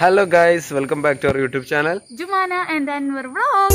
Hello guys welcome back to our YouTube channel Jumana and Anwar Vlog.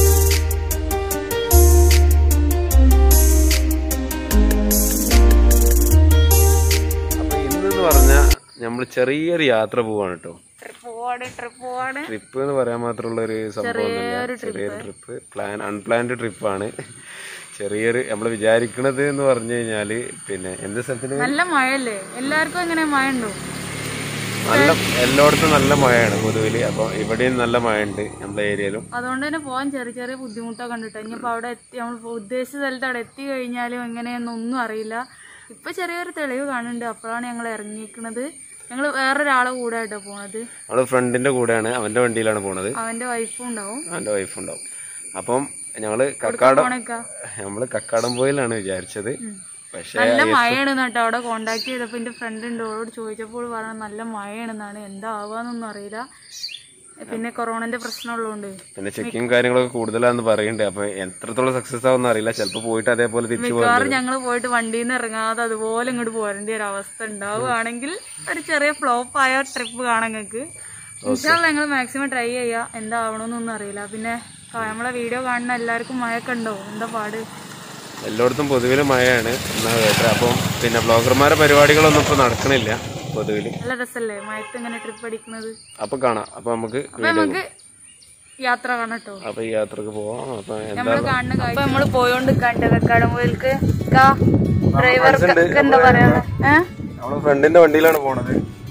അപ്പൊ ഇന്നെന്ന് പറഞ്ഞാൽ നമ്മൾ ചെറിയൊരു യാത്ര പോവാണ് കേട്ടോ ട്രിപ്പ് പോവാണ് ട്രിപ്പ് പോവാണ് ട്രിപ്പ് എന്ന് പറയാൻ മാത്രമുള്ള ഒരു സംഭവമൊന്നുമില്ല ചെറിയൊരു ട്രിപ്പ് പ്ലാൻ അൺപ്ലാൻഡ് ട്രിപ്പാണ് ചെറിയൊരു നമ്മൾ വിചാരിക്കണത് എന്ന് പറഞ്ഞു കഴിഞ്ഞാല് പിന്നെ എന്ത് സ്ഥലത്തിന് നല്ല മഴയല്ലേ എല്ലാവർക്കും എങ്ങനെ മഴ ഉണ്ടോ നല്ല എല്ലായിടത്തും നല്ല മഴയാണ് പൊതുവില് അപ്പൊ ഇവിടെയും നല്ല മഴയുണ്ട് നമ്മുടെ ഏരിയയിലും അതുകൊണ്ട് തന്നെ പോകാൻ ചെറിയ ചെറിയ ബുദ്ധിമുട്ടൊക്കെ കണ്ടിട്ട് ഇനിയിപ്പോൾ അവിടെ എത്തി നമ്മൾ ഉദ്ദേശിച്ച സ്ഥലത്ത് അവിടെ എത്തി കഴിഞ്ഞാലും എങ്ങനെയെന്ന് ഒന്നും അറിയില്ല ഇപ്പൊ ചെറിയൊരു തെളിവ് കാണുന്നുണ്ട് അപ്പോഴാണ് ഞങ്ങൾ ഇറങ്ങിയിരിക്കുന്നത് ഞങ്ങൾ വേറൊരാളെ കൂടെ ആയിട്ടാണ് പോണത് നമ്മള് ഫ്രണ്ടിന്റെ കൂടെയാണ് അവന്റെ വണ്ടിയിലാണ് പോണത് അവന്റെ വൈഫും ഉണ്ടാവും അവന്റെ വൈഫ് ഉണ്ടാവും അപ്പം ഞങ്ങള് കക്കാടം പോണേക്കാ നമ്മള് കക്കാടം പോയിലാണ് വിചാരിച്ചത് പക്ഷെ നല്ല മഴയാണ് കേട്ടോ അവിടെ കോണ്ടാക്ട് ചെയ്തപ്പോ എന്റെ ഫ്രണ്ട് ഉണ്ട് അവളോട് ചോദിച്ചപ്പോൾ പറഞ്ഞ നല്ല മഴയാണെന്നാണ് എന്താ ആവാന്നൊന്നും അറിയില്ല പിന്നെ കൊറോണന്റെ പ്രശ്നമുള്ളതുകൊണ്ട് പിന്നെ ചെക്കിങ് കാര്യങ്ങളൊക്കെ കൂടുതലാന്ന് പറയുന്നുണ്ട് അപ്പൊ എത്രത്തോളം സക്സസ് ആവുമെന്ന് അറിയില്ല ചിലപ്പോ പോയിട്ട് അതേപോലെ തിരിച്ചു പോകും മിക്കവാറും ഞങ്ങൾ പോയിട്ട് വണ്ടിയിൽ നിന്ന് ഇറങ്ങാതെ അതുപോലെ ഇങ്ങോട്ട് പോരേണ്ട ഒരു അവസ്ഥ ഉണ്ടാവുകയാണെങ്കിൽ ഒരു ചെറിയ ഫ്ലോപ്പ് ആയ ട്രിപ്പ് കാണാൻ നിങ്ങൾക്ക് ഇൻഷാല്ല ഞങ്ങൾ മാക്സിമം ട്രൈ ചെയ്യാം എന്താ ആവണമെന്നൊന്നും അറിയില്ല പിന്നെ ക- നമ്മളെ വീഡിയോ കാണുന്ന എല്ലാവർക്കും മഴയൊക്കെ ഉണ്ടോ എന്താ പാട് എല്ലായിടത്തും പൊതുവില് മഴയാണ് എന്നാ കേട്ടത് അപ്പം പിന്നെ ബ്ലോഗർമാരെ പരിപാടികളൊന്നും ഇപ്പൊ നടക്കണില്ല പൊതുവില് നല്ല രസല്ലേ മഴത്ത് ഇങ്ങനെ ട്രിപ്പ് അടിക്കുന്നത് അപ്പൊ കാണാം അപ്പൊ നമുക്ക് അപ്പൊ നമുക്ക് യാത്ര കാണട്ടോ അപ്പൊ ഈ യാത്രക്ക് പോവാം അപ്പൊ എന്താ നമ്മള് കാണുന്ന അപ്പൊ നമ്മള് പോയോണ്ട് കണ്ട കക്കാടംപോയിൽക്ക് ഡ്രൈവർക്ക് എന്താ പറയാ ഏഹ് നമ്മള് ഫ്രണ്ടിന്റെ വണ്ടിയിലാണ് പോണത്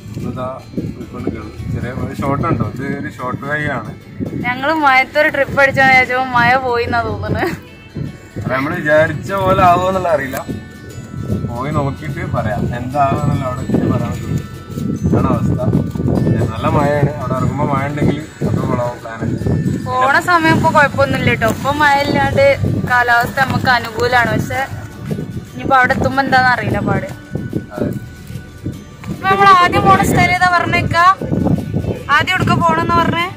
ചെറിയ ഷോർട്ട് ഉണ്ടോ ഇത് ഒരു ഷോർട്ട് വൈ ആണ് ഞങ്ങള് മയത്തൊരു ട്രിപ്പ് അടിച്ചാണ് ചോദിച്ചപ്പോ മഴ പോയിന്നാ തോന്നുന്നത് അപ്പൊ നമ്മള് വിചാരിച്ച പോലെ ആവുമെന്നുള്ള അറിയില്ല പോയി നോക്കിയിട്ട് പറയാം എന്താകുമെന്നുള്ള അവിടെ എത്തിയിട്ട് പറയാൻ പറ്റുള്ളൂ ഇതാണ് അവസ്ഥ പിന്നെ നല്ല മഴയാണ് അവിടെ ഇറങ്ങുമ്പോ മഴ ഉണ്ടെങ്കിൽ അത് കൊള്ളാവും പ്ലാൻ പോണ സമയം ഇപ്പൊ കുഴപ്പമൊന്നുമില്ല കേട്ടോ ഇപ്പൊ മഴ ഇല്ലാണ്ട് കാലാവസ്ഥ നമുക്ക് അനുകൂലാണ് പക്ഷെ ഇനിയിപ്പോ അവിടെ എത്തുമ്പോ എന്താന്ന് അറിയില്ല പാട് അതെ ഇപ്പൊ നമ്മൾ ആദ്യം പോണ സ്ഥലം ഏതാ പറഞ്ഞേക്ക ആദ്യം എടുക്ക പോണെന്ന് പറഞ്ഞേ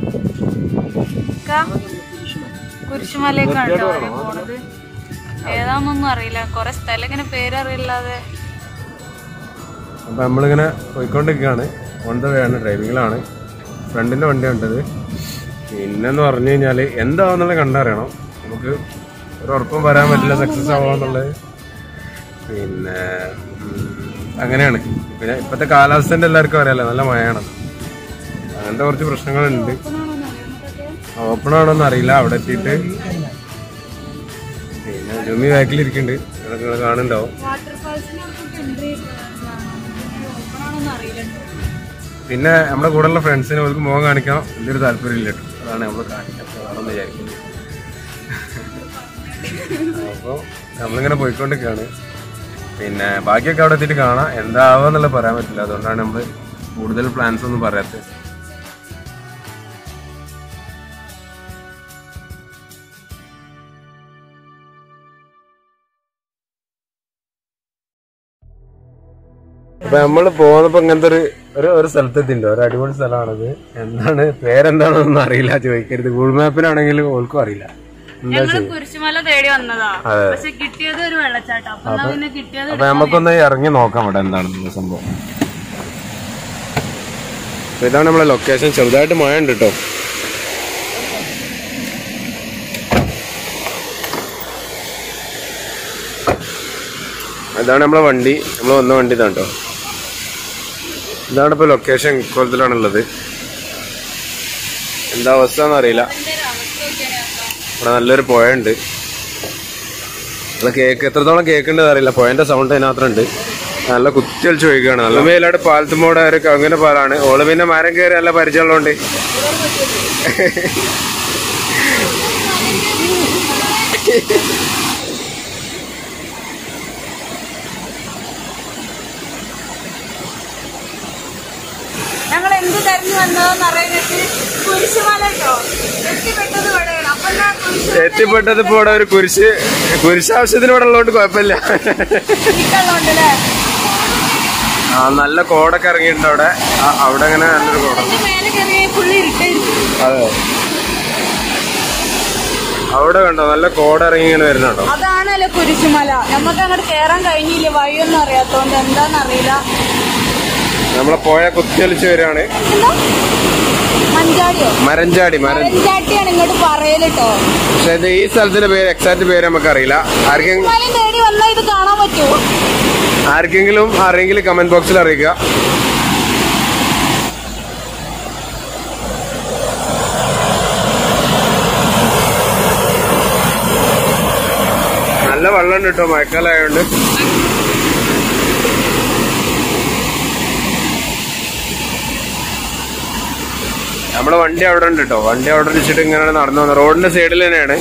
കുരിശുമലയ്ക്കാണ് കേട്ടോ ആദ്യം പോണത് ഏതാന്നൊന്നും അറിയില്ല കൊറേ സ്ഥലം ഇങ്ങനെ പേരറിയില്ലാതെ അപ്പൊ നമ്മളിങ്ങനെ പോയിക്കൊണ്ടിരിക്കുകയാണ് ഓൺ ദ വേ ആണ് ഡ്രൈവിങ്ങിലാണ് ഫ്രണ്ടിന്റെ വണ്ടി ഉണ്ടത് പിന്നെന്ന് പറഞ്ഞു കഴിഞ്ഞാല് എന്താവുന്നുള്ളത് കണ്ടറിയണം നമുക്ക് ഒരു ഉറപ്പും വരാൻ പറ്റില്ല സക്സസ് ആവാന്നുള്ളത് പിന്നെ ഉം, അങ്ങനെയാണ് പിന്നെ ഇപ്പത്തെ കാലാവസ്ഥന്റെ എല്ലാവർക്കും അറിയാലോ നല്ല മഴയാണ് അങ്ങനത്തെ കുറച്ച് പ്രശ്നങ്ങളുണ്ട് ഓപ്പൺ ആണോന്ന് അറിയില്ല അവിടെ എത്തിയിട്ട് പിന്നെ ജുമി ബാക്കിലിരിക്കുന്നുണ്ട് ഇവിടെ നിങ്ങൾ കാണുന്നുണ്ടാവും പിന്നെ നമ്മുടെ കൂടെയുള്ള ഫ്രണ്ട്സിന് അവർക്ക് മുഖം കാണിക്കാൻ വലിയൊരു താല്പര്യം ഇല്ല കേട്ടോ അതാണ് നമ്മൾ കാണിക്കാൻ വേണമെന്ന് വിചാരിക്കുന്നത് അപ്പോൾ നമ്മളിങ്ങനെ പോയിക്കൊണ്ടിരിക്കുകയാണ് പിന്നെ ബാക്കിയൊക്കെ അവിടെ എത്തിയിട്ട് കാണാം എന്താവാന്നുള്ളത് പറയാൻ പറ്റില്ല അതുകൊണ്ടാണ് നമ്മൾ കൂടുതൽ പ്ലാൻസ് ഒന്നും പറയാത്തത് അപ്പൊ നമ്മള് പോകുന്നപ്പോ ഇങ്ങനത്തെ ഒരു ഒരു ഒരു സ്ഥലത്തെത്തിണ്ട് ഒരു അടിപൊളി സ്ഥലമാണത് എന്താണ് പേരെന്താണെന്നൊന്നും അറിയില്ല ചോദിക്കരുത് ഗൂഗിൾ മാപ്പിലാണെങ്കിലും ഓൾക്കും അറിയില്ല എന്താ ഞങ്ങള് കുരിശുമല തേടി വന്നതാ പക്ഷെ കിട്ടിയത് ഒരു വെള്ളച്ചാട്ടം അപ്പൊ എന്നാ പിന്നെ കിട്ടിയത് അപ്പൊ നമുക്കൊന്ന് ഇറങ്ങി നോക്കാം ഇവിടെ എന്താണെന്നുള്ള സംഭവം അപ്പൊ ഇതാണ് നമ്മളെ ലൊക്കേഷൻ ചെറുതായിട്ട് മഴ ഉണ്ട് കേട്ടോ ഇതാണ് നമ്മളെ വണ്ടി നമ്മൾ വന്ന വണ്ടി ഇതാണ് കേട്ടോ ഇതാണ് ഇപ്പൊ ലൊക്കേഷൻ ഇക്കോലത്തിലാണുള്ളത് എന്താ അവസ്ഥ എന്നറിയില്ല ഇവിടെ നല്ലൊരു പുഴ ഉണ്ട് നമ്മള് കേക്ക് എത്രത്തോളം കേൾക്കേണ്ടത് അറിയില്ല പുഴന്റെ സൗണ്ട് അതിനകത്തുണ്ട് നല്ല കുത്തി കളിച്ച് ചോദിക്കുകയാണ് നല്ല മേലാട് പാലത്തുമോടെ ഒരു അങ്ങനെ പാലാണ് ഓള് പിന്നെ മരം കയറി നല്ല പരിചയമുള്ളതുകൊണ്ട് ഞങ്ങൾ എന്ത് തെരഞ്ഞു വന്നതെന്ന് അറിയാനായിട്ട് കുരിശുമല കേട്ടോ എത്തിപ്പെട്ടത് ഇവിടെയാണ് അപ്പൊ എന്നാ കുരിശ് എത്തിപ്പെട്ടത് ഇപ്പൊ ഇവിടെ ഒരു കുരിശ് കുരിശ് ആവശ്യത്തിന് ഇവിടെ ഉള്ളതുകൊണ്ട് കുഴപ്പമില്ല ഉണ്ടല്ലേ ആ നല്ല കോടൊക്കെ ഇറങ്ങിയിട്ടുണ്ട് അവിടെ ആ, അവിടെ അങ്ങനെ നല്ലൊരു കോട മേലെ കയറിയ പുള്ളി ഇരിക്കായിരിക്കും അതെ അവിടെ കണ്ടോ നല്ല കോട ഇറങ്ങി ഇങ്ങനെ വരുന്നുണ്ടോ അതാണല്ലോ കുരിശുമല നമുക്ക് അങ്ങോട്ട് കേറാൻ കഴിഞ്ഞില്ല വഴിയൊന്നും അറിയാത്തോണ്ട് എന്താന്നറിയില്ല നമ്മളെ പോയ കുത്തിയൊലിച്ച് വരികയാണ് എന്താ മഞ്ചാടിയോ മരഞ്ചാടി മരൻ മഞ്ചാട്ടിയാണ് ഇങ്ങോട്ട് പറയലിട്ടോ പക്ഷെ ഇത് ഈ സ്ഥലത്തിന്റെ പേര് എക്സാക്ട് പേര് നമുക്കറിയില്ല ആർക്കെങ്കിലും എന്നാലും തേടി വന്നാൽ ഇത് കാണാൻ പറ്റുമോ ആർക്കെങ്കിലും ആരെങ്കിലും കമന്റ് ബോക്സിൽ അറിയിക്കുക നല്ല വെള്ളം കിട്ടോ മഴക്കാലമായോണ്ട് നമ്മളെ വണ്ടി അവിടെ ഉണ്ട് കേട്ടോ വണ്ടി അവിടെ വെച്ചിട്ട് ഇങ്ങനെ നടന്നു വന്നു റോഡിന്റെ സൈഡിൽ തന്നെയാണ്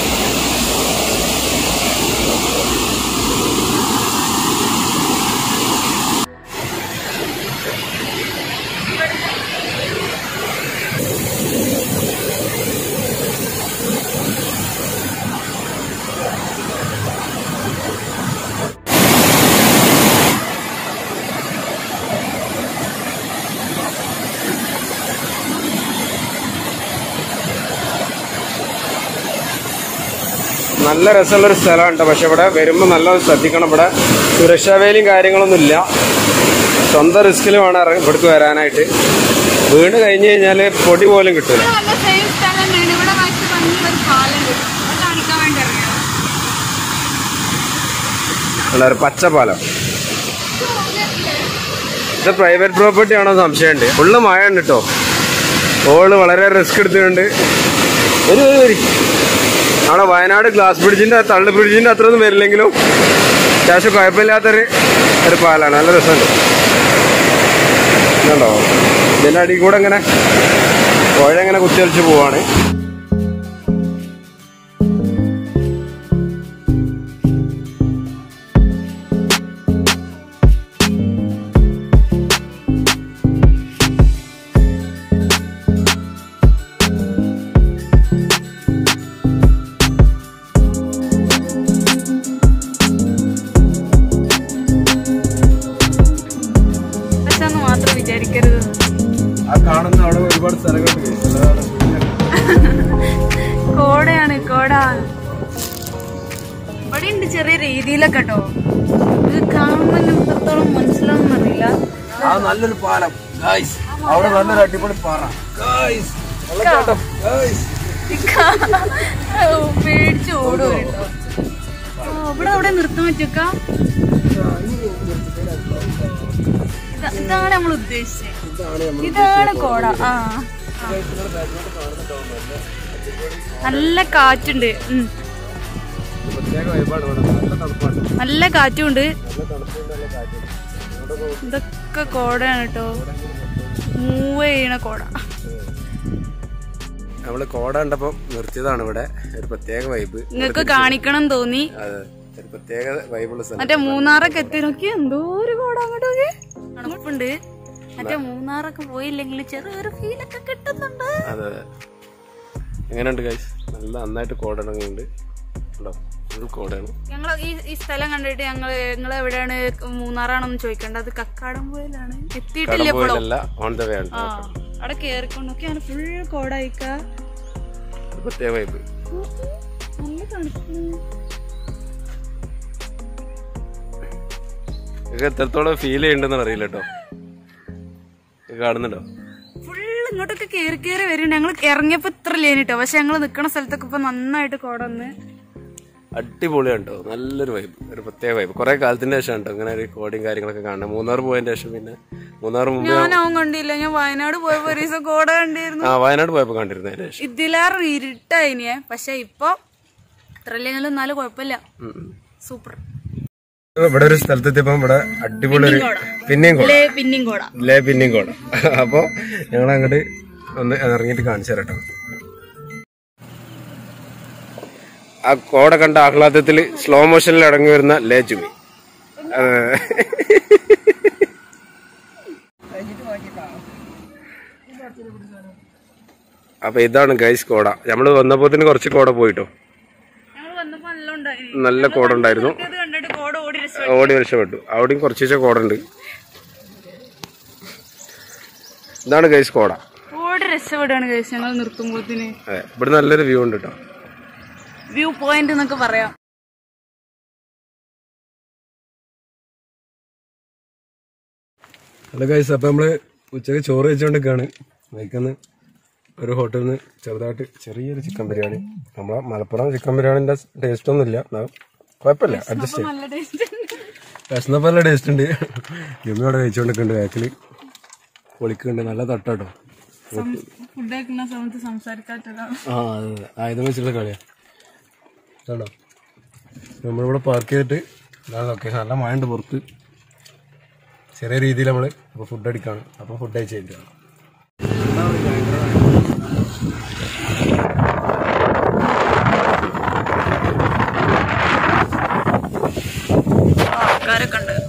നല്ല രസമുള്ള ഒരു സ്ഥലമുണ്ട് പക്ഷെ ഇവിടെ വരുമ്പോൾ നല്ല ശ്രദ്ധിക്കണം ഇവിടെ സുരക്ഷാ വേലിയും കാര്യങ്ങളൊന്നും ഇല്ല സ്വന്തം റിസ്കിൽ വേണം ഇറങ്ങി ഇവിടേക്ക് വരാനായിട്ട് വീണ് കഴിഞ്ഞ് കഴിഞ്ഞാൽ പൊടി പോലും കിട്ടില്ല നല്ല സേഫ് സ്ഥലം തന്നെയാണ് ഇവിടെ വായിച്ച് ഭംഗിയുള്ള ഒരു പാലം കിട്ടും അത് കാണിക്കാൻ വേണ്ടി ഇറങ്ങിയാണ് ഒരു പച്ചപ്പാലം ഇത് പ്രൈവറ്റ് പ്രോപ്പർട്ടി ആണോ സംശയമുണ്ട് ഫുള്ള് മഴ ഉണ്ട് കേട്ടോ ഓള് വളരെ റിസ്ക് എടുത്തിട്ടുണ്ട് ഒരു ഒരു വരി നമ്മുടെ വയനാട് ഗ്ലാസ് ബ്രിഡ്ജിന്റെ തള്ളു ബ്രിഡ്ജിന്റെ അത്രയൊന്നും വരില്ലെങ്കിലും അത്യാവശ്യം കുഴപ്പമില്ലാത്തൊരു ഒരു പാലാണ് നല്ല രസമുണ്ട് ഇതുണ്ടോ ഇതിന്റെ അടിയിൽ കൂടെ ഇങ്ങനെ പുഴ ഇങ്ങനെ കുത്തിയൊലിച്ച് പോവാണ് പക്ഷെന്ന് മാത്രം വിചാരിക്കരുത് ആ കാണുന്ന അവിടെ ഒരുപാട് സ്ഥലങ്ങളുണ്ട് കോടയാണ് കോട ഇവിടെ ഉണ്ട് ചെറിയ രീതിയിലൊക്കെ കേട്ടോ ഇത് കാണുമ്പോൾ എത്രത്തോളം മനസ്സിലാവുന്ന അറിയില്ല ആ നല്ലൊരു പാലം ഗായ്സ് അവിടെ നല്ലൊരു അടിപൊളി പാറ ഗായ്സ് വെള്ളച്ചാട്ടം ഗായ്സ് പേടിച്ച് ഓടും കേട്ടോ ആ, ഇവിടെ അവിടെ നിർത്താൻ പറ്റൂക്ക ഇതാ- ഇതാണ് നമ്മൾ ഉദ്ദേശിച്ചത് ഇതാണ് കോട ആ ആ. നല്ല കാറ്റുണ്ട് ഉം. പ്രത്യേക വൈബാണ് ഇവിടെ നല്ല തണുപ്പാണ് നല്ല കാറ്റുണ്ട് നല്ല തണുപ്പും നല്ല കാറ്റും ഇതൊക്കെ കോടയാണ് കേട്ടോ മൂവ് ചെയ്യണ കോട നമ്മള് കോട കണ്ടപ്പോ നിർത്തിയതാണ് ഇവിടെ ഒരു പ്രത്യേക വൈബ് നിങ്ങക്ക് കാണിക്കണം തോന്നി അതെ ഒരു പ്രത്യേക വൈബുള്ള സ്ഥലം മറ്റേ മൂന്നാറൊക്കെ എത്തി നോക്കി എന്തോ ഒരു കോട അങ്ങോട്ട് നോക്കി തണുപ്പുണ്ട് മറ്റേ മൂന്നാറൊക്കെ പോയില്ലെങ്കിൽ ചെറിയൊരു ഫീലൊക്കെ കിട്ടുന്നുണ്ട് അതെ അതെ എങ്ങനെയുണ്ട് ഗൈസ് നല്ല നന്നായിട്ട് കോട ഇറങ്ങുന്നുണ്ട് ഉണ്ടോ ഫുൾ കോടയാണ് ഞങ്ങൾ ഈ ഈ സ്ഥലം കണ്ടിട്ട് ഞങ്ങൾ നിങ്ങൾ എവിടെയാണ് മൂന്നാറാണെന്ന് ചോദിക്കേണ്ടത് അത് കക്കാടംപോയിലാണ് എത്തിയിട്ടില്ല ഇപ്പോഴും കടമ്പോയിലല്ല ഓൺ ദ വേ ആണ് ആ അവിടെ കേറിക്കൊണ്ട് നോക്കി അങ്ങനെ ഫുൾ കോട അയക്ക ഒരു പ്രത്യേക വൈബ് നല്ല തണുപ്പ് നിങ്ങൾക്ക് എത്രത്തോളം ഫീൽ ചെയ്യുന്നുണ്ടെന്ന് അറിയില്ല കേട്ടോ ഇത് കാണുന്നുണ്ടോ ഫുൾ ഇങ്ങോട്ടൊക്കെ കേറി കേറി വരും ഞങ്ങൾ ഇറങ്ങിയപ്പോ ഇത്ര ലേനിട്ടോ പക്ഷെ ഞങ്ങൾ നിക്കണ സ്ഥലത്തൊക്കെ ഇപ്പൊ നന്നായിട്ട് കോട വന്ന് അടിപൊളിയാണ് കേട്ടോ നല്ലൊരു വൈബ് ഒരു പ്രത്യേക വൈബ് കുറെ കാലത്തിന്റെ ശേഷം കേട്ടോ ഇങ്ങനെ ഒരു കോടിയും കാര്യങ്ങളൊക്കെ കാണാം മൂന്നാർ പോയതിന്റെ ശേഷം പിന്നെ മൂന്നാർ മുമ്പ് ഞാനാവും കണ്ടില്ല ഞാൻ വയനാട് പോയപ്പോ ഒരു ദിവസം കോട കണ്ടിരുന്നു ആ വയനാട് പോയപ്പോ കണ്ടിരുന്നു അതിന്റെ ശേഷം ഇതിലേറെ ഇരുട്ടായിനിയെ പക്ഷെ ഇപ്പൊ ഇത്രല്ലെങ്കിലും എന്നാലും കുഴപ്പമില്ല ഉം, ഉം. സൂപ്പർ ഇവിടെ ഒരു സ്ഥലത്തെത്തിയപ്പോ ഇവിടെ അടിപൊളി ഒരു പിന്നെയും കോട ലേ പിന്നെയും കോട ലേ പിന്നെയും കോട അപ്പൊ ഞങ്ങൾ അങ്ങോട്ട് ഒന്ന് ഇറങ്ങിയിട്ട് കാണിച്ചു തരാം കേട്ടോ ആ കോട കണ്ട ആഹ്ലാദത്തിൽ സ്ലോ മോഷനിൽ അടങ്ങി വരുന്ന ലേ ചുമി അതെ. അപ്പൊ ഇതാണ് ഗൈസ് കോട നമ്മള് വന്നപ്പോത്തിന് കുറച്ച് കോട പോയിട്ടോ ഞങ്ങൾ വന്നപ്പോ നല്ല ഉണ്ടായി നല്ല കോട ഉണ്ടായിരുന്നു ഇത് കണ്ടിട്ട് കോട ഓടി രസം ഓടി രക്ഷപ്പെട്ടു അവിടെയും കുറച്ച് കോട ഉണ്ട് ഇതാണ് ഗൈസ് കോട ഓടി രക്ഷപ്പെടുകയാണ് കഴിച്ച് ഞങ്ങൾ നിർത്തുമ്പോത്തിന് അതെ ഇവിടെ നല്ലൊരു വ്യൂ ഉണ്ട് കേട്ടോ വ്യൂ പോയിന്റ് എന്നൊക്കെ പറയാം ഹലോ ഗൈസ് അപ്പൊ നമ്മള് ഉച്ചക്ക് ചോറ് വെച്ചോണ്ടിരിക്കാണ് വൈക്കന്ന് ഒരു ഹോട്ടലിൽ നിന്ന് ചെറുതായിട്ട് ചെറിയൊരു ചിക്കൻ ബിരിയാണി നമ്മളെ മലപ്പുറം ചിക്കൻ ബിരിയാണിന്റെ ടേസ്റ്റ് ഒന്നും ഇല്ല എന്നാലും കുഴപ്പമില്ല അഡ്ജസ്റ്റ് ചെയ്യാം നല്ല ടേസ്റ്റ് വിശന്നപ്പോൾ നല്ല ടേസ്റ്റ് ഉണ്ട് ജിമ്മി അവിടെ കഴിച്ചുകൊണ്ടിരിക്കുന്നുണ്ട് ബാക്കിൽ പൊളിക്കുന്നുണ്ട് നല്ല തട്ടാട്ടോ ഫുഡ് കഴിക്കുന്ന സമയത്ത് സംസാരിക്കാത്തതാണ് ആ അതെ അതെ ആയുധം വെച്ചിട്ടുള്ള കളിയാ കേട്ടോ നമ്മളിവിടെ പാർക്ക് ചെയ്തിട്ട് ഇതാണ് ലൊക്കേഷൻ നല്ല മഴ ഉണ്ട് പുറത്ത് ചെറിയ രീതിയിൽ നമ്മൾ ഇപ്പോൾ ഫുഡ് അടിക്കാണ് അപ്പോൾ ഫുഡ് അയച്ചു കഴിഞ്ഞാണ് ആൾക്കാരൊക്കെ ഉണ്ട്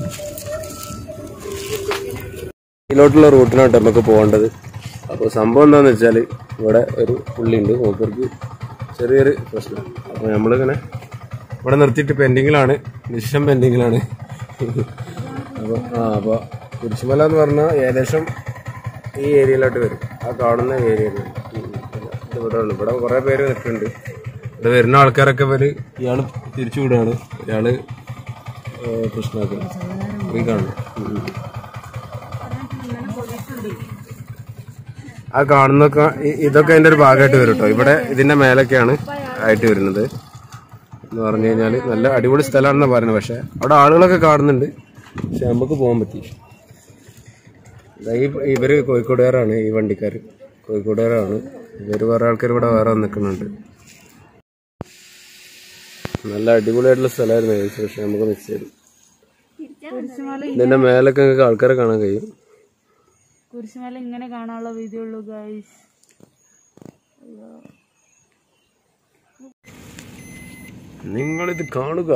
ഇതിലോട്ടുള്ള റൂട്ടിനാണ് നമുക്ക് പോകേണ്ടത് അപ്പോൾ സംഭവം എന്താണെന്ന് വെച്ചാൽ ഇവിടെ ഒരു പുള്ളിയുണ്ട് മൂപ്പർക്ക് ചെറിയൊരു പ്രശ്നം അപ്പോൾ നമ്മളിങ്ങനെ ഇവിടെ നിർത്തിയിട്ട് പെൻഡിങ്ങിലാണ് നിശം പെൻഡിങ്ങിലാണ് അപ്പോൾ ആ അപ്പോൾ കുരിശുമല എന്ന് പറഞ്ഞാൽ ഏകദേശം ഈ ഏരിയയിലോട്ട് വരും ആ കാണുന്ന ഏരിയയിൽ ഇവിടെ ഉള്ളു ഇവിടെ കുറേ പേര് നിൽക്കുന്നുണ്ട് ഇവിടെ വരുന്ന ആൾക്കാരൊക്കെ ഇവര് ഇയാൾ തിരിച്ചു വിടുകയാണ് ഇയാള് പ്രശ്നമാക്കുന്നത് ഈ കാണുന്നു ഉം, ഉം. ആ കാണുന്നൊക്കെ ഇ- ഇതൊക്കെ അതിന്റെ ഒരു ഭാഗമായിട്ട് വരും കേട്ടോ ഇവിടെ ഇതിന്റെ മേലൊക്കെയാണ് ആയിട്ട് വരുന്നത് എന്ന് പറഞ്ഞു കഴിഞ്ഞാൽ നല്ല അടിപൊളി സ്ഥലമാണെന്ന് പറയുന്നത് പക്ഷെ അവിടെ ആളുകളൊക്കെ കാണുന്നുണ്ട് പക്ഷെ നമുക്ക് പോകാൻ പറ്റി ദാ ഈ ഇവര് കോഴിക്കോടുകാരാണ് ഈ വണ്ടിക്കാർ കോഴിക്കോടുകാരാണ് ഇവര് വേറെ ആൾക്കാർ ഇവിടെ വേറെ നിൽക്കുന്നുണ്ട് നല്ല അടിപൊളിയായിട്ടുള്ള സ്ഥലമായിരുന്നു ഏകദേശം പക്ഷെ നമുക്ക് മിസ് ചെയ്തു ഇതിന്റെ മേലൊക്കെ നിങ്ങൾക്ക് ആൾക്കാരെ കാണാൻ കഴിയും കുരിശുമല ഇങ്ങനെ കാണാനുള്ള വീഡിയോ ഉള്ളൂ ഗൈസ് നിങ്ങളിത് കാണുക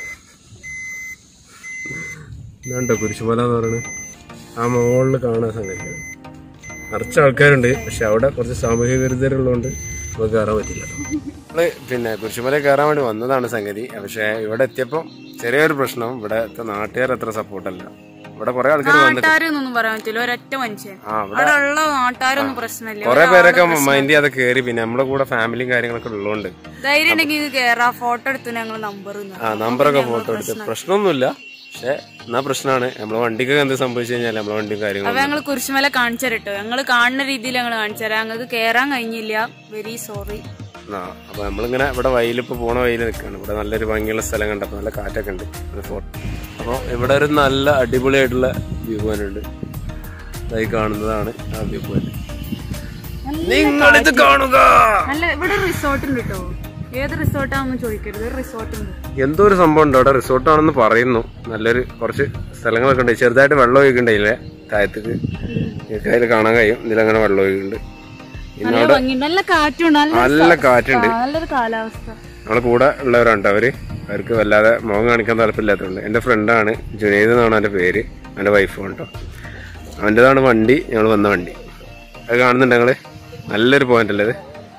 ഇതാണ്ടോ കുരിശുമല എന്ന് പറയുന്നത് ആ മുകളിൽ കാണാൻ സംഗതിയാണ് നിറച്ച ആൾക്കാരുണ്ട് പക്ഷെ അവിടെ കുറച്ച് സാമൂഹിക വിരുദ്ധരുള്ളതുകൊണ്ട് നമുക്ക് കയറാൻ പറ്റില്ല നമ്മള് പിന്നെ കുരിശുമല കയറാൻ വേണ്ടി വന്നതാണ് സംഗതി പക്ഷെ ഇവിടെ എത്തിയപ്പോൾ ചെറിയൊരു പ്രശ്നം ഇവിടത്തെ നാട്ടുകാർ അത്ര സപ്പോർട്ടല്ല ഇവിടെ കുറെ ആൾക്കാർ വന്നിട്ട് നാട്ടുകാരൊന്നും പറയാൻ പറ്റില്ല ഒരൊറ്റ മനുഷ്യൻ ആ ഇവിടെ അവിടെ ഉള്ള നാട്ടുകാരൊന്നും പ്രശ്നമില്ല കുറെ പേരൊക്കെ മൈൻഡ് ചെയ്യാതെ കയറി പിന്നെ നമ്മളെ കൂടെ ഫാമിലിയും കാര്യങ്ങളൊക്കെ ഉള്ളതുകൊണ്ട് ധൈര്യം ഉണ്ടെങ്കിൽ ഇത് കേറാ ഫോട്ടോ എടുത്തു ഞങ്ങൾ നമ്പർ ആ നമ്പറൊക്കെ ഫോട്ടോ എടുത്ത് പ്രശ്നമൊന്നുമില്ല പക്ഷെ എന്നാ പ്രശ്നമാണ് നമ്മളെ വണ്ടിക്കൊക്കെ എന്ത് സംഭവിച്ചു കഴിഞ്ഞാൽ നമ്മളെ വണ്ടിയും അപ്പൊ കാര്യങ്ങളും ഞങ്ങൾ കുരിശുമല കാണിച്ചു തരട്ടോ ഞങ്ങൾ കാണുന്ന രീതിയിൽ ഞങ്ങൾ കാണിച്ചു തരാം ഞങ്ങൾക്ക് കേറാൻ കഴിഞ്ഞില്ല വെരി സോറി ആ അപ്പൊ നമ്മളിങ്ങനെ ഇവിടെ വയലിപ്പോ പോണ വയലിൽ നിൽക്കുകയാണ് ഇവിടെ നല്ലൊരു ഭംഗിയുള്ള സ്ഥലം കണ്ടപ്പോ നല്ല കാറ്റൊക്കെ ഉണ്ട് ഒരു ഫോട്ടോ അപ്പോൾ ഇവിടെ ഒരു നല്ല അടിപൊളിയായിട്ടുള്ള വ്യൂ പോയിന്റ് ഉണ്ട് ഇതായി കാണുന്നതാണ് ആ വ്യൂ പോയിന്റ് നിങ്ങളിത് കാണുക നല്ല ഇവിടെ ഒരു റിസോർട്ട് ഉണ്ട് കേട്ടോ ഏത് റിസോർട്ടാണെന്ന് ചോദിക്കരുത് ഒരു റിസോർട്ട് ഉണ്ട് എന്തോ ഒരു സംഭവം ഉണ്ട് അവിടെ റിസോർട്ടാണെന്ന് പറയുന്നു നല്ലൊരു കുറച്ച് സ്ഥലങ്ങളൊക്കെ ഉണ്ട് ചെറുതായിട്ട് വെള്ളം ഒഴുകുന്നുണ്ടായില്ലേ താഴത്തേക്ക് നിങ്ങൾക്ക് അതിൽ കാണാൻ കഴിയും ഇതിലങ്ങനെ വെള്ളം ഒഴുകുന്നുണ്ട് പിന്നെ നല്ല ഭംഗിയുണ്ട് നല്ല കാറ്റുണ്ട് നല്ല നല്ല കാറ്റുണ്ട് ആ, നല്ലൊരു കാലാവസ്ഥ നമ്മളെ കൂടെ ഉള്ളവരുണ്ട് അവര് അവർക്ക് വല്ലാതെ മുഖം കാണിക്കാൻ താല്പര്യമില്ലാത്തതുകൊണ്ട് എൻ്റെ ഫ്രണ്ടാണ് ജുനൈദ് എന്നാണ് എൻ്റെ പേര് എൻ്റെ വൈഫും കേട്ടോ അവൻ്റെതാണ് വണ്ടി ഞങ്ങൾ വന്ന വണ്ടി അത് കാണുന്നുണ്ട് ഞങ്ങള് നല്ലൊരു പോയിന്റ് അല്ലേ ഇത്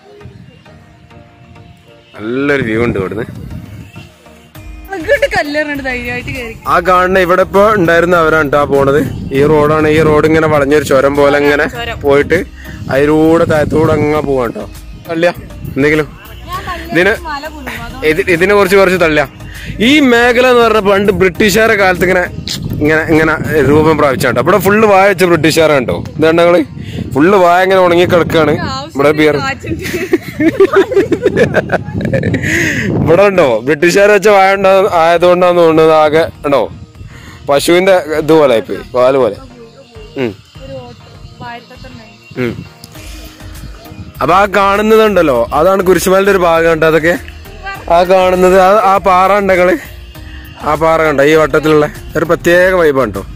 നല്ലൊരു വ്യൂ ഉണ്ട് ഇവിടുന്ന് അങ്ങോട്ട് കല്ലേറുണ്ട് ധൈര്യമായിട്ട് കയറി ആ കാണുന്ന ഇവിടെ ഇപ്പൊ ഉണ്ടായിരുന്ന അവരാണ് ട്ടോ ആ പോണത് ഈ റോഡാണ് ഈ റോഡ് ഇങ്ങനെ വളഞ്ഞൊരു ചുരം പോലെ ഇങ്ങനെ പോയിട്ട് അതിലൂടെ താഴത്തൂടെ അങ്ങ് പോവാൻ കേട്ടോ തള്ളിയ എന്തെങ്കിലും ഇതിന് മല കുലുങ്ങും അതോ ഇത് ഇതിനെ കുറിച്ച് കുറച്ച് തള്ളിയ ഈ മേഖല എന്ന് പറഞ്ഞ പണ്ട് ബ്രിട്ടീഷുകാരുടെ കാലത്ത് ഇങ്ങനെ ഇങ്ങനെ ഇങ്ങനെ രൂപം പ്രാപിച്ചാട്ടോ ഇവിടെ ഫുള്ള് വായ വെച്ച ബ്രിട്ടീഷുകാരാണ് കേട്ടോ ഇതാണ്ട് ഞങ്ങള് ഫുള്ള് വായ ഇങ്ങനെ ഉണങ്ങി കിടക്കാണ് ഇവിടെ ബിയർ കാറ്റുണ്ട് ഇവിടെ ഉണ്ടോ ബ്രിട്ടീഷുകാർ വെച്ച വായ ഉണ്ടോ ആയതുകൊണ്ടാന്ന് തോന്നുന്നത് ആകെ ഉണ്ടോ പശുവിന്റെ ഇതുപോലെ ഇപ്പൊ പാല് പോലെ ഉം ഒരു ഓട്ടോ വാഴത്തത്തുണ്ടായി ഉം. അപ്പൊ ആ കാണുന്നതുണ്ടല്ലോ അതാണ് കുരിശുമലന്റെ ഒരു ഭാഗം കണ്ടോ അതൊക്കെ ആ കാണുന്നത് ആ- ആ പാറ ഉണ്ടെങ്കില് ആ പാറ കണ്ടോ ഈ വട്ടത്തിലുള്ള ഒരു പ്രത്യേക വൈബാണ് കേട്ടോ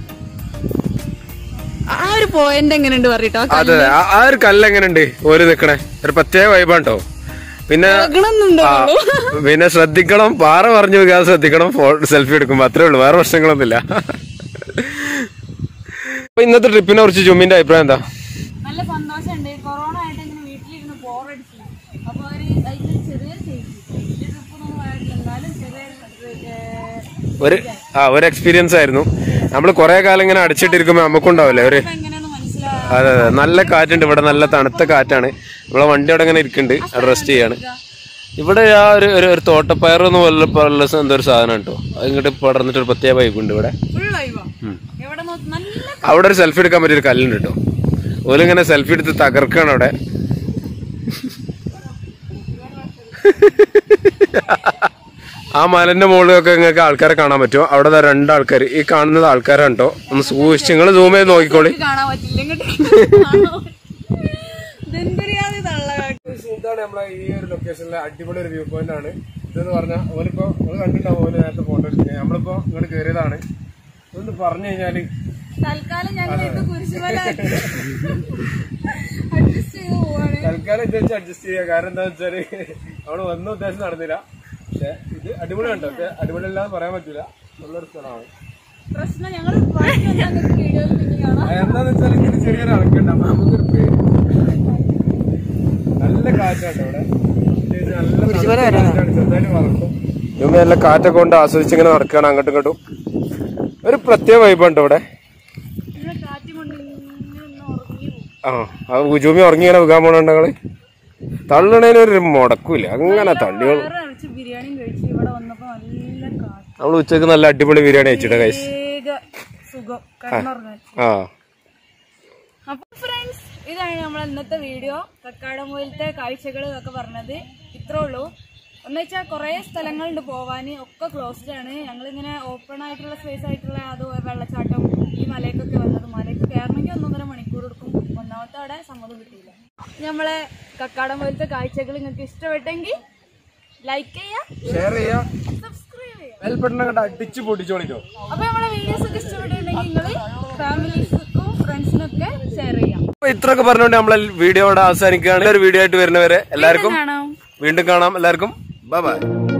ആ ഒരു പോയിന്റ് എങ്ങനെയുണ്ട് പറയട്ടോ അതെ അതെ. ആ- ആ ഒരു കല്ല് എങ്ങനെയുണ്ട് ഒരു നിക്കണേ ഒരു പ്രത്യേക വൈബാണ് കേട്ടോ പിന്നെ ആ, പിന്നെ ശ്രദ്ധിക്കണം പാറ പറഞ്ഞു വെക്കാതെ ശ്രദ്ധിക്കണം സെൽഫി എടുക്കുമ്പോ അത്രേ ഉള്ളൂ വേറെ പ്രശ്നങ്ങളൊന്നുമില്ല അപ്പൊ ഇന്നത്തെ ട്രിപ്പിനെ കുറിച്ച് ജുമ്മിന്റെ അഭിപ്രായം എന്താ നല്ല സന്തോഷമുണ്ട് കൊറോണ ആയിട്ട് ഇങ്ങനെ വീട്ടിലിരുന്ന് ബോറടിച്ചു അപ്പൊ ഒരു അതിൽ ചെറിയ വലിയ ട്രിപ്പൊന്നും പോയിട്ടില്ല എന്നാലും ചെറിയ ഒരു ആ ഒരു എക്സ്പീരിയൻസ് ആയിരുന്നു നമ്മൾ കുറെ കാലം ഇങ്ങനെ അടച്ചിട്ടിരിക്കുമ്പോ നമുക്കുണ്ടാവില്ലേ ഒരു എങ്ങനെയാന്ന് മനസ്സിലാവും അതെ അതെ നല്ല കാറ്റുണ്ട് ഇവിടെ നല്ല തണുത്ത കാറ്റാണ് നമ്മളെ വണ്ടി അവിടെ ഇങ്ങനെ ഇരിക്കുന്നുണ്ട് അവിടെ റെസ്റ്റ് ചെയ്യാണ് ഇവിടെ ആ ഒരു ഒരു- ഒരു തോട്ടപ്പയർ എന്ന് പോലെ പോലുള്ള എന്തോ ഒരു സാധനം കേട്ടോ അത് ഇങ്ങോട്ട് പടർന്നിട്ട് ഒരു പ്രത്യേക വൈബ് ഉണ്ട് ഇവിടെ ഫുൾ ലൈവാ എവിടെ നോക്കി നല്ല അവിടെ ഒരു സെൽഫി എടുക്കാൻ പറ്റിയൊരു കല്ലുണ്ട് കേട്ടോ ഓലിങ്ങനെ സെൽഫി എടുത്ത് തകർക്കാണ് അവിടെ ആ മലന്റെ മുകളിലൊക്കെ നിങ്ങൾക്ക് ആൾക്കാരെ കാണാൻ പറ്റുമോ അവിടെ ദാ രണ്ട് ആൾക്കാർ ഈ കാണുന്നത് ആൾക്കാരാണ് കേട്ടോ ഒന്ന് സൂക്ഷിച്ച് നിങ്ങൾ സൂം ചെയ്ത് നോക്കിക്കോളി കാണാൻ പറ്റില്ല ഇങ്ങോട്ട് ഇതെന്തൊരിയാതെ തള്ള ഇതാണ് നമ്മളെ ഈ ഒരു ലൊക്കേഷനിലെ അടിപൊളി ഒരു വ്യൂ പോയിന്റ് ആണ് ഇതെന്ന് പറഞ്ഞാൽ ഓലിപ്പോ നിങ്ങൾ കണ്ടിട്ടുണ്ടാവും ഓല് നേരത്തെ ഫോട്ടോ എടുക്കുന്നത് നമ്മളിപ്പോ ഇങ്ങോട്ട് കയറിയതാണ് ഇതൊന്ന് പറഞ്ഞു കഴിഞ്ഞാല് തൽക്കാലം ഞങ്ങൾ ഇത് കുരിശുമല അഡ്ജസ്റ്റ് ചെയ്ത് പോവാണ് തൽക്കാലം ഇത് വെച്ച് അഡ്ജസ്റ്റ് ചെയ്യുക കാരണം എന്താ വെച്ചാല് അവിടെ വന്ന ഉദ്ദേശം നടന്നില്ല പക്ഷെ ഇത് അടിപൊളി ഉണ്ടോ പക്ഷെ അടിപൊളി അല്ലാതെ പറയാൻ പറ്റൂല നല്ലൊരു സ്ഥലമാണ് പ്രശ്നം ഞങ്ങൾ വീഡിയോയിൽ പിന്നെ കാണാം അത് എന്താന്ന് വെച്ചാൽ ഇതിന് ചെറിയൊരു അളക്കുണ്ട് അപ്പൊ നമുക്കൊരു പേടി നല്ല കാറ്റാണ് ഇവിടെ ഇത് നല്ല കാറ്റാണ്. ചെറുതായിട്ട് വറക്കും ഇവ നല്ല കാറ്റൊക്കെ കൊണ്ട് ആസ്വദിച്ച് ഇങ്ങനെ നടക്കുകയാണ് അങ്ങോട്ടും ഇങ്ങോട്ടും ഒരു പ്രത്യേക വൈബുണ്ട് ഇവിടെ ഇവിടെ കാറ്റ് കൊണ്ട് ഇങ്ങനെ ഒന്ന് ഉറങ്ങി പോകും ആ ആ ഉജൂമി ഉറങ്ങി ഇങ്ങനെ വിൽക്കാൻ പോണുണ്ട് ഞങ്ങള് തള്ളണേനൊരു മുടക്കൂല അങ്ങനെ തള്ളിയോളൂ വേറെ അടിച്ച് ബിരിയാണിയും കഴിച്ച് ഇവിടെ വന്നപ്പോ നല്ല കാറ്റ് നമ്മൾ ഉച്ചക്ക് നല്ല അടിപൊളി ബിരിയാണി കഴിച്ചിട്ട് കൈസ് വേഗ സുഖം കിടന്നുറങ്ങാൻ ആ അപ്പൊ ഫ്രണ്ട്സ് ഇതാണ് നമ്മളെ ഇന്നത്തെ വീഡിയോ കക്കാടംപോലത്തെ കാഴ്ചകൾ ഒക്കെ പറഞ്ഞത് ഇത്രേ ഉള്ളൂ എന്ന് വെച്ചാൽ കുറേ സ്ഥലങ്ങളുണ്ട് പോവാൻ ഒക്കെ ക്ലോസ്ഡ് ആണ് ഞങ്ങളിങ്ങനെ ഓപ്പൺ ആയിട്ടുള്ള സ്പേസ് ആയിട്ടുള്ള അത് വെള്ളച്ചാട്ടം ഈ മലയ്ക്കൊക്കെ വന്നത് മലയ്ക്ക് കയറണമെങ്കിൽ ഒന്നൊന്നര മണിക്കൂർ എടുക്കും ഒന്നാമത്തെ അവിടെ സമ്മതം കിട്ടിയില്ല നമ്മളെ കക്കാടംപോലത്തെ കാഴ്ചകൾ നിങ്ങൾക്ക് ഇഷ്ടപ്പെട്ടെങ്കിൽ ലൈക്ക് ചെയ്യുക ഷെയർ ചെയ്യാ സബ്സ്ക്രൈബ് ചെയ്യുക ബെൽബട്ടൺ അങ്ങോട്ട് അടിച്ച് പൊട്ടിച്ചോളിക്കോ അപ്പൊ നമ്മളെ വീഡിയോസ് ഒക്കെ ഇഷ്ടപ്പെട്ടിട്ടുണ്ടെങ്കിൽ നിങ്ങൾ ഫാമിലീസിനും ഫ്രണ്ട്സിനൊക്കെ ഷെയർ ചെയ്യാം അപ്പൊ ഇത്രയൊക്കെ പറഞ്ഞുകൊണ്ട് നമ്മളെ വീഡിയോ ഇവിടെ അവസാനിക്കുകയാണ് ഒരു വീഡിയോ ആയിട്ട് വരുന്നവരെ എല്ലാവർക്കും കാണാം വീണ്ടും കാണാം എല്ലാവർക്കും ബൈ ബൈ